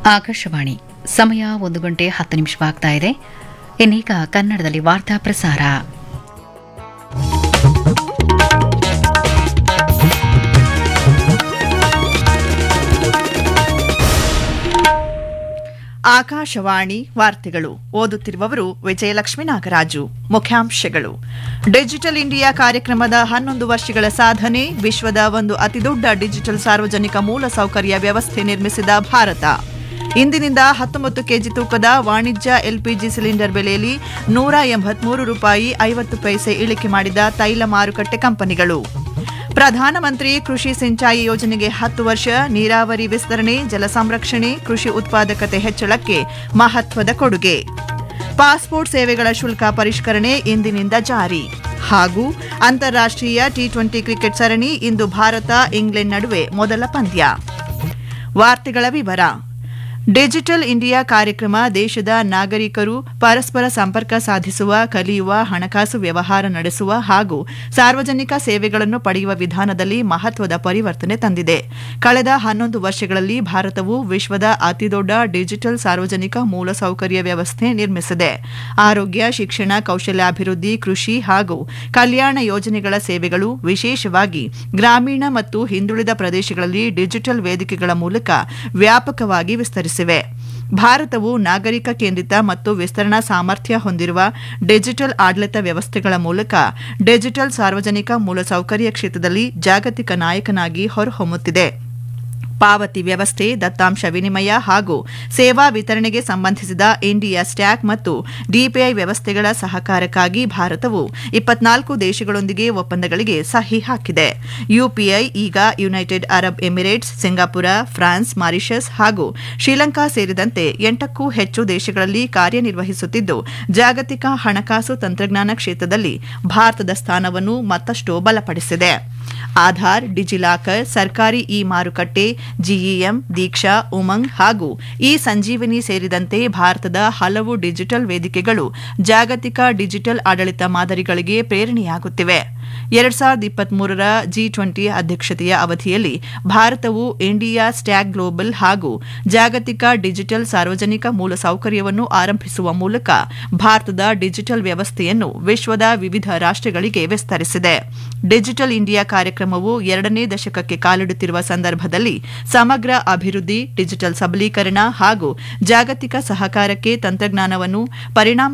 ಆಕಾಶವಾಣಿ ಸಮಯ ಒಂದು ಗಂಟೆ ಹತ್ತು ನಿಮಿಷವಾಗ್ತಾ ಇದೆ ಇನ್ನೀಗ ಕನ್ನಡದಲ್ಲಿ ವಾರ್ತಾ ಪ್ರಸಾರ ಆಕಾಶವಾಣಿ ವಾರ್ತೆಗಳು ಓದುತ್ತಿರುವವರು ವಿಜಯಲಕ್ಷ್ಮಿ ನಾಗರಾಜು ಮುಖ್ಯಾಂಶಗಳು ಡಿಜಿಟಲ್ ಇಂಡಿಯಾ ಕಾರ್ಯಕ್ರಮದ ಹನ್ನೊಂದು ವರ್ಷಗಳ ಸಾಧನೆ ವಿಶ್ವದ ಒಂದು ಅತಿದೊಡ್ಡ ಡಿಜಿಟಲ್ ಸಾರ್ವಜನಿಕ ಮೂಲಸೌಕರ್ಯ ವ್ಯವಸ್ಥೆ ನಿರ್ಮಿಸಿದ ಭಾರತ ಇಂದಿನಿಂದ ಹತ್ತೊಂಬತ್ತು ಕೆಜಿ ತೂಕದ ವಾಣಿಜ್ಯ ಎಲ್ಪಿಜಿ ಸಿಲಿಂಡರ್ ಬೆಲೆಯಲ್ಲಿ ನೂರ ಎಂಬತ್ಮೂರು ರೂಪಾಯಿ ಐವತ್ತು ಪೈಸೆ ಇಳಿಕೆ ಮಾಡಿದ ತೈಲ ಮಾರುಕಟ್ಟೆ ಕಂಪನಿಗಳು ಪ್ರಧಾನಮಂತ್ರಿ ಕೃಷಿ ಸಿಂಚಾಯಿ ಯೋಜನೆಗೆ ಹತ್ತು ವರ್ಷ ನೀರಾವರಿ ವಿಸ್ತರಣೆ ಜಲ ಸಂರಕ್ಷಣೆ ಕೃಷಿ ಉತ್ಪಾದಕತೆ ಹೆಚ್ಚಳಕ್ಕೆ ಮಹತ್ವದ ಕೊಡುಗೆ ಪಾಸ್ಪೋರ್ಟ್ ಸೇವೆಗಳ ಶುಲ್ಕ ಪರಿಷ್ಕರಣೆ ಇಂದಿನಿಂದ ಜಾರಿ ಹಾಗೂ ಅಂತಾರಾಷ್ಟ್ರೀಯ ಟಿ ಟ್ವೆಂಟಿ ಕ್ರಿಕೆಟ್ ಸರಣಿ ಇಂದು ಭಾರತ ಇಂಗ್ಲೆಂಡ್ ನಡುವೆ ಮೊದಲ ಪಂದ್ಯ ವಾರ್ತೆಗಳ ವಿವರ ಡಿಜಿಟಲ್ ಇಂಡಿಯಾ ಕಾರ್ಯಕ್ರಮ ದೇಶದ ನಾಗರಿಕರು ಪರಸ್ಪರ ಸಂಪರ್ಕ ಸಾಧಿಸುವ ಕಲಿಯುವ ಹಣಕಾಸು ವ್ಯವಹಾರ ನಡೆಸುವ ಹಾಗೂ ಸಾರ್ವಜನಿಕ ಸೇವೆಗಳನ್ನು ಪಡೆಯುವ ವಿಧಾನದಲ್ಲಿ ಮಹತ್ವದ ಪರಿವರ್ತನೆ ತಂದಿದೆ ಕಳೆದ ಹನ್ನೊಂದು ವರ್ಷಗಳಲ್ಲಿ ಭಾರತವು ವಿಶ್ವದ ಅತಿದೊಡ್ಡ ಡಿಜಿಟಲ್ ಸಾರ್ವಜನಿಕ ಮೂಲಸೌಕರ್ಯ ವ್ಯವಸ್ಥೆ ನಿರ್ಮಿಸಿದೆ ಆರೋಗ್ಯ ಶಿಕ್ಷಣ ಕೌಶಲ್ಯಾಭಿವೃದ್ಧಿ ಕೃಷಿ ಹಾಗೂ ಕಲ್ಯಾಣ ಯೋಜನೆಗಳ ಸೇವೆಗಳು ವಿಶೇಷವಾಗಿ ಗ್ರಾಮೀಣ ಮತ್ತು ಹಿಂದುಳಿದ ಪ್ರದೇಶಗಳಲ್ಲಿ ಡಿಜಿಟಲ್ ವೇದಿಕೆಗಳ ಮೂಲಕ ವ್ಯಾಪಕವಾಗಿ ವಿಸ್ತರಿಸಿವೆ ಭಾರತವು ನಾಗರಿಕ ಕೇಂದ್ರಿತ ಮತ್ತು ವಿಸ್ತರಣಾ ಸಾಮರ್ಥ್ಯ ಹೊಂದಿರುವ ಡಿಜಿಟಲ್ ಆಡಳಿತ ವ್ಯವಸ್ಥೆಗಳ ಮೂಲಕ ಡಿಜಿಟಲ್ ಸಾರ್ವಜನಿಕ ಮೂಲಸೌಕರ್ಯ ಕ್ಷೇತ್ರದಲ್ಲಿ ಜಾಗತಿಕ ನಾಯಕನಾಗಿ ಹೊರಹೊಮ್ಮುತ್ತಿದೆ ಪಾವತಿ ವ್ಯವಸ್ಥೆ ದತ್ತಾಂಶ ವಿನಿಮಯ ಹಾಗೂ ಸೇವಾ ವಿತರಣೆಗೆ ಸಂಬಂಧಿಸಿದ ಇಂಡಿಯಾ ಸ್ಟ್ಯಾಕ್ ಮತ್ತು ಡಿಪಿಐ ವ್ಯವಸ್ಥೆಗಳ ಸಹಕಾರಕ್ಕಾಗಿ ಭಾರತವು ಇಪ್ಪತ್ನಾಲ್ಕು ದೇಶಗಳೊಂದಿಗೆ ಒಪ್ಪಂದಗಳಿಗೆ ಸಹಿ ಹಾಕಿದೆ ಯುಪಿಐ ಈಗ ಯುನೈಟೆಡ್ ಅರಬ್ ಎಮಿರೇಟ್ಸ್ ಸಿಂಗಾಪುರ ಫ್ರಾನ್ಸ್ ಮಾರಿಷಸ್ ಹಾಗೂ ಶ್ರೀಲಂಕಾ ಸೇರಿದಂತೆ ಎಂಟಕ್ಕೂ ಹೆಚ್ಚು ದೇಶಗಳಲ್ಲಿ ಕಾರ್ಯನಿರ್ವಹಿಸುತ್ತಿದ್ದು ಜಾಗತಿಕ ಹಣಕಾಸು ತಂತ್ರಜ್ಞಾನ ಕ್ಷೇತ್ರದಲ್ಲಿ ಭಾರತದ ಸ್ಥಾನವನ್ನು ಮತ್ತಷ್ಟು ಬಲಪಡಿಸಿದೆ ಆಧಾರ್ ಡಿಜಿಲಾಕರ್ ಸರ್ಕಾರಿ ಇ ಮಾರುಕಟ್ಟೆ ಜಿಇಎಂ ದೀಕ್ಷಾ ಉಮಂಗ್ ಹಾಗೂ ಇ ಸಂಜೀವಿನಿ ಸೇರಿದಂತೆ ಭಾರತದ ಹಲವು ಡಿಜಿಟಲ್ ವೇದಿಕೆಗಳು ಜಾಗತಿಕ ಡಿಜಿಟಲ್ ಆಡಳಿತ ಮಾದರಿಗಳಿಗೆ ಪ್ರೇರಣೆಯಾಗುತ್ತಿವೆ ಎರಡ್ ಸಾವಿರದ ಇಪ್ಪತ್ಮೂರರ ಜಿ ಟ್ವೆಂಟಿ ಅಧ್ಯಕ್ಷತೆಯ ಅವಧಿಯಲ್ಲಿ ಭಾರತವು ಇಂಡಿಯಾ ಸ್ಟ್ಯಾಕ್ ಗ್ಲೋಬಲ್ ಹಾಗೂ ಜಾಗತಿಕ ಡಿಜಿಟಲ್ ಸಾರ್ವಜನಿಕ ಮೂಲಸೌಕರ್ಯವನ್ನು ಆರಂಭಿಸುವ ಮೂಲಕ ಭಾರತದ ಡಿಜಿಟಲ್ ವ್ಯವಸ್ಥೆಯನ್ನು ವಿಶ್ವದ ವಿವಿಧ ರಾಷ್ಟ್ರಗಳಿಗೆ ವಿಸ್ತರಿಸಿದೆ ಡಿಜಿಟಲ್ ಇಂಡಿಯಾ ಕಾರ್ಯಕ್ರಮವು ಎರಡನೇ ದಶಕಕ್ಕೆ ಕಾಲಿಡುತ್ತಿರುವ ಸಂದರ್ಭದಲ್ಲಿ ಸಮಗ್ರ ಅಭಿವೃದ್ಧಿ ಡಿಜಿಟಲ್ ಸಬಲೀಕರಣ ಹಾಗೂ ಜಾಗತಿಕ ಸಹಕಾರಕ್ಕೆ ತಂತ್ರಜ್ಞಾನವನ್ನು ಪರಿಣಾಮ